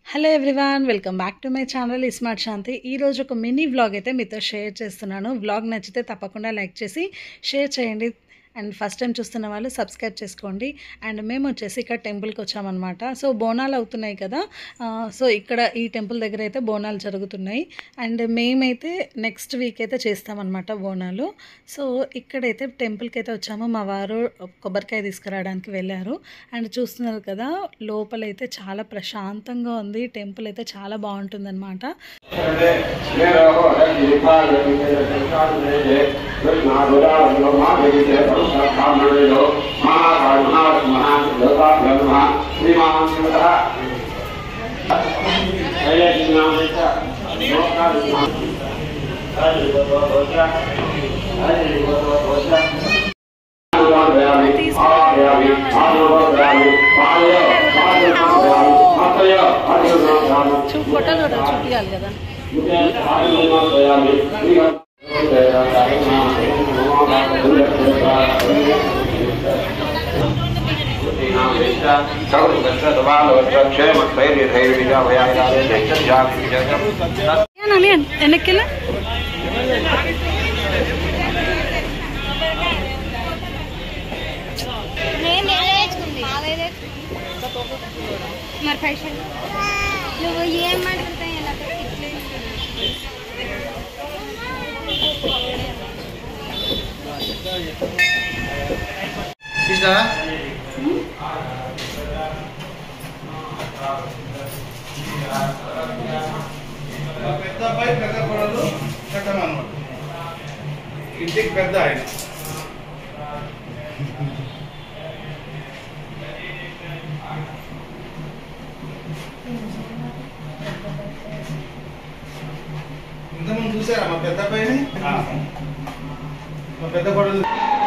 hello everyone welcome back to my channel smart Shanti ఈరోజు ఒక mini vlog అయితే మీతో షేర్ చేస్తున్నాను వ్లాగ్ నచ్చితే తప్పకుండా లైక్ చేసి షేర్ చేయండి అండ్ ఫస్ట్ టైం చూస్తున్న వాళ్ళు సబ్స్క్రైబ్ చేసుకోండి అండ్ మేము వచ్చేసి ఇక్కడ టెంపుల్కి వచ్చామన్నమాట సో బోనాలు అవుతున్నాయి కదా ఆ, సో ఇక్కడ ఈ టెంపుల్ దగ్గర అయితే బోనాలు జరుగుతున్నాయి అండ్ మేమైతే నెక్స్ట్ వీక్ అయితే చేస్తామన్నమాట బోనాలు సో ఇక్కడైతే టెంపుల్కి అయితే వచ్చాము మా వారు కొబ్బరికాయ తీసుకురావడానికి వెళ్ళారు అండ్ చూస్తున్నారు కదా లోపలైతే చాలా ప్రశాంతంగా ఉంది టెంపుల్ అయితే చాలా బాగుంటుందన్నమాట చూ ఫోటోలు కూడా చూపించాలి కదా నన్ను వెనక్కిలా మరి పైసలు నువ్వు ఏం మాట్లాడతాయి ఎలా పెద్ద అబ్బాయి పెద్ద కొడలు కట్టమన్నమాట ఇంటికి పెద్ద ఆయన ఇంతకుముందు చూసారా మా పెద్ద అబ్బాయిని మా పెద్ద కొడలు